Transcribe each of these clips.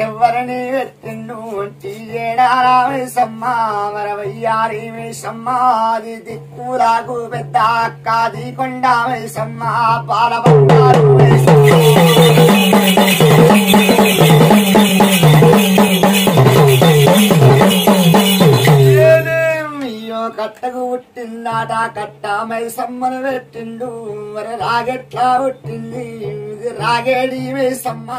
ఎవరిని పెట్టిండు ఏడారామి సమ్మ వరవయ్యారి సమ్మాది దిక్కులాగు పెద్ద అక్కాది కొండామి సమ్మ పాలబంగారు అయ్యో కట్టకు పుట్టిందాట కట్ట మై సమ్మను పెట్టిండు మరి రాగెట్లా పుట్టింది ఇది రాగేడి మై సమ్మ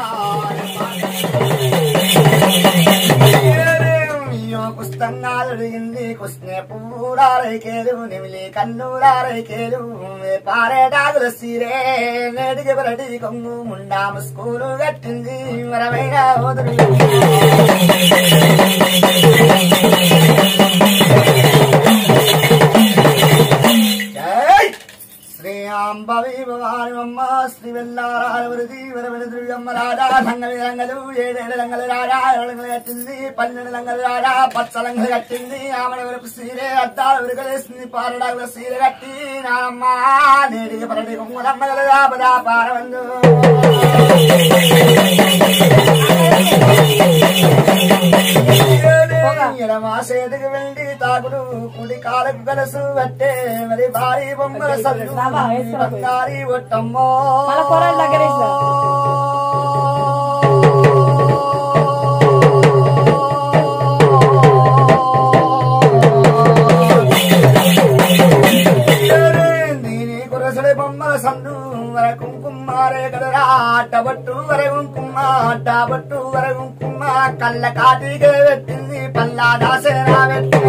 అయ్యో పుస్తకాలు అడిగింది కుస్నే పువ్వురారైకేలు నిమిలి కన్నురారైకేలు పారేటాకుల సీరే నేటికి బరటి కొంగు ముండా ముస్కూలు కట్టింది మరమైన ఓదురు జై శ్రీ అంబవి భవానిమమ్మ శ్రీ వెల్లారావృతి వరవెల దుర్గమ్మ రాజా రంగలి రంగలు ఏడేడు రంగలు రాజా రంగలు కట్టింది పన్నెండు రంగలు రాజా పచ్చ రంగలు కట్టింది ఆమెడ వరకు సీరే అద్దాలు విరగలేసింది పారడాకుల సీర కట్టి నానమ్మ నేడికి పరటి కుమ్మలమ్మగలు దాపదా పారవందు మా సేతుకు వెళ్ళి తాగుడు కుడి కాలకు గలసు పట్టే మరి భారీ బొమ్మల సల్లు బాబా, వేసుకో. బంగారీ ఒట్టమ్మో మళ్ళా కూరలు దగ్గర వేసుకో. దీని కురసడి బొమ్మల సందు వర కుంకుమారే కదరా అట్టబట్టు వర కుంకుమ అట్టబట్టు వర కుంకుమ కళ్ళ కాటిగా పెట్టింది పల్లా దాసేనా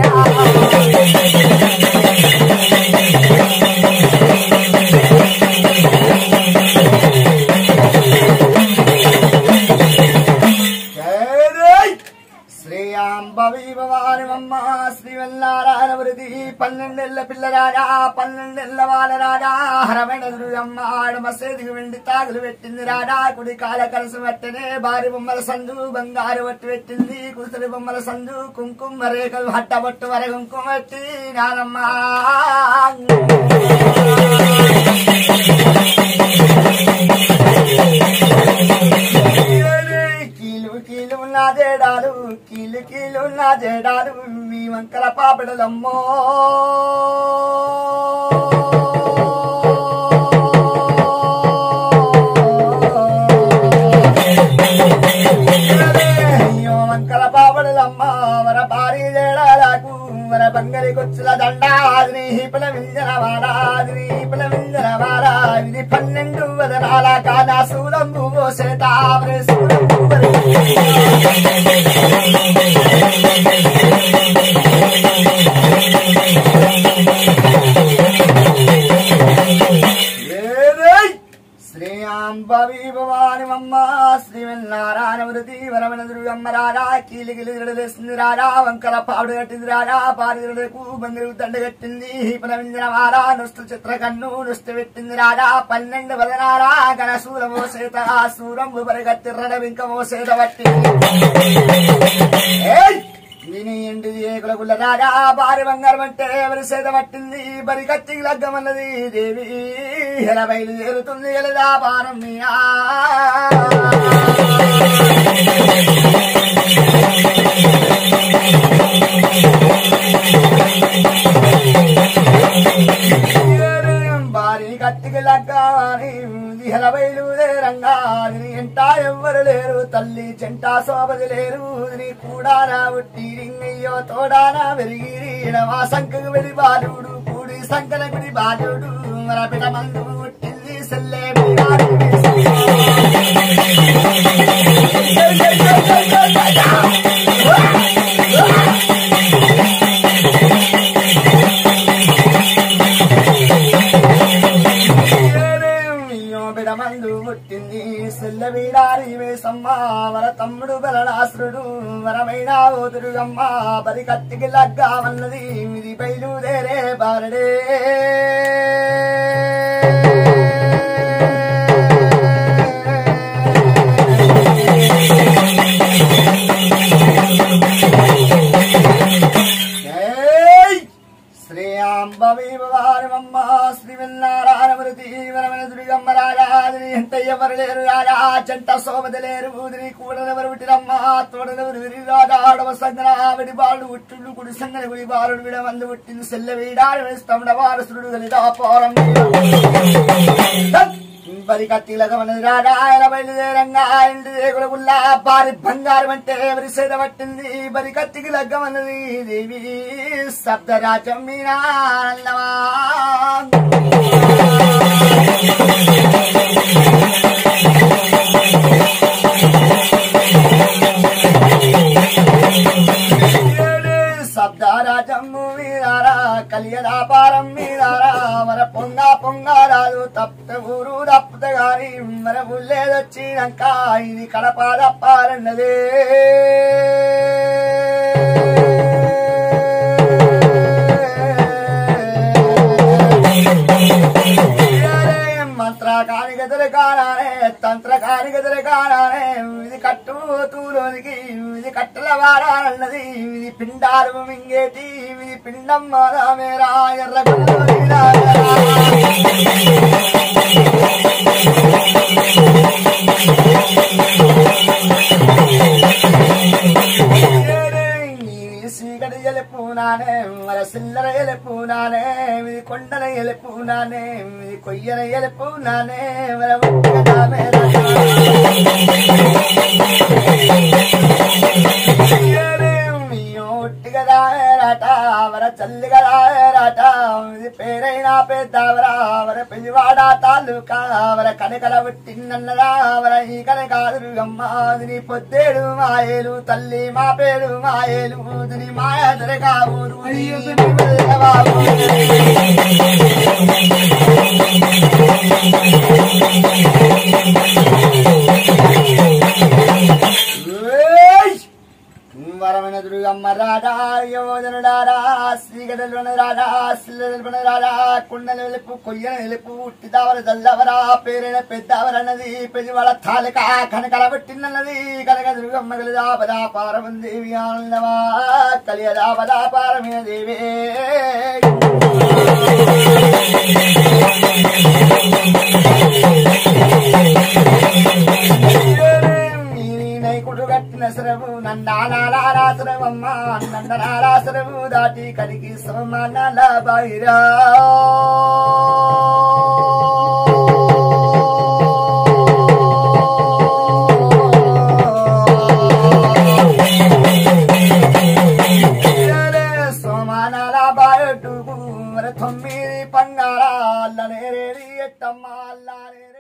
శ్రీ అంబవి భవాని మమ్మ శ్రీ వెల్లారాయణ వృది పన్నెండెళ్ళ పిల్లరాజా పన్నెండెళ్ళ వాళ్ళ రాజా హరమైన దుర్గమ్మ ఆడ మసేదికి వెండి తాగులు పెట్టింది రాజా కుడి కాల కలసి పెట్టనే భారీ బొమ్మల సందు బంగారు వట్టి పెట్టింది కుసరి బొమ్మల సందు కుంకుమ రేఖలు హట్టబట్టు వర కుంకుమ పెట్టి నానమ్మ కీలు కీలు నా జేడాలు కీలు కీలు నా జేడాలు మీ వంకల పాపడలమ్మో అయ్యో వంకల పాపడలమ్మ వర పారి జేడాలకు వర బంగరి కొచ్చుల దండాదిని హిపల వింజన వారాదిని హిపల వింజన వారా ఇది పన్నెండు వదనాల కాదా సూరంబు పోసే తావరే సూరంబు ఏదై శ్రీ అంబవి భవాని మమ్మ శ్రీ వెన్నారాయణ వృతి వరమణ దుర్గమ్మ రారా కీలి గిలి తిరడలేసింది రారా వంకల పావుడు కట్టింది రారా పారిదలకు బంగారు దండ కట్టింది పునవింజన వారా నుస్తు చిత్ర కన్ను నుస్తు పెట్టింది రారా పన్నెండు వదనారా గణ సూర మోసేత సూరంబు పరిగత్తిర్రడ వింక మోసేత పట్టింది ఏయ్! విని ఎండిది ఏకుల గుల్ల రాజా భారీ బంగారం అంటే ఎవరి సేద పట్టింది బరి కత్తికి లగ్గమన్నది దేవి ఎలా బయలుదేరుతుంది ఎలదా భారం మీయా భారీ కత్తికి లగ్గాని దిహల బయలుదేరంగా నీ ఎంట ఎవ్వరు లేరు తల్లి చెంట శోభది లేరు నీ కూడా నా ఉట్టి రింగయ్యో తోడానా వెరిగిరి మా సంకకు వెలి బాలుడు కూడి సంకన గుడి బాలుడు మన పిట మందు ఉట్టింది సెల్లే బిగారు అయ్యో బిడ మందు పుట్టింది సెల్ల వీడారి వేసమ్మ వర తమ్ముడు బలనాసురుడు వరమైన ఓదురుగమ్మ బరి కత్తికి లగ్గా వన్నది ఇది బయలుదేరే బారడే జై శ్రీ అంబవి భవానమ్మ శ్రీ వెన్నారాయణ మృతి వరమణ దుర్గమ్మ రాజాదిని ఎంత ఎవరు ఎవరు లేరు రాజా చెంట సోమతి లేరు ఊదిరి కూడనెవరు పుట్టిరమ్మ తోడనెవరు విరి రాజా ఆడవ సంగన ఆవిడి బాలు ఉట్టుండు కుడి సంగన గుడి బాలుడు విడ మందు పుట్టింది సెల్ల వీడాడు వేస్తాముడ వారసుడు కలిదా పోరం పది కత్తిలకు మనది రాడాయన బయలుదేరంగా ఇంటి రేగుల గుల్లా పారి బంగారం అంటే ఎవరి సేద పట్టింది బరి కత్తికి లగ్గమన్నది దేవి సప్తరాజం మీనా శబ్దారాజమ్ము మీరారా కలియదాపారం మీరారా మన పొంగ పొంగారాదు తప్పిత ఊరు తప్పిత గాని మన బుల్లేదొచ్చినాక ఇది కడప తప్పాలన్నదే మంత్ర కానిగదలు కానానే తంత్ర కానిగదలు కానానే ఇది కట్టు తూలోనికి ఇది కట్టల వాడాలన్నది ఇది పిండాలు మింగేటి ఇది పిండం మేరా ఎర్ర సీకటి ఎలుపునానే మన సిల్లర ఎలుపునానే ఇది కొండల ఎలుపునానే ఇది కొయ్యల ఎలుపునానే మన ముక్కగా మేరా ఒట్టిగదారాట వర చల్లిగదారాట ఇది పేరైన పెద్దవరా వర పెళ్లివాడ తాలూకా వర కనకల పుట్టినన్నదా వర ఈ కనకాదురు అమ్మాదిని పొద్దేడు మాయేలు తల్లి మా పేరు మాయేలు దిని మాయ దొరకావురు వరమైన దుర్గమ్మ రాధా యోజనుడారా శ్రీగడలున రాధా శిల్లెలున రాధా కుండల వెలుపు కొయ్యన వెలుపు ఉట్టిదావర జల్లవరా పేరైన పెద్దవరన్నది పెద్దవాళ్ళ తాలిక కనకల పెట్టినన్నది కనక దుర్గమ్మ కలిదా పదా పారమందేవి ఆనందమా కలియదా పదా పారమైన దేవే నైకుడు కట్టిన సరవు నందానారాసరవమ్మ నందనారాసరవు దాటి కడిగి సమానాల బైరా సోమానాల బాయటుకు మరి తొమ్మిది పంగారాల నేరేడి ఎట్టమ్మ అల్లానే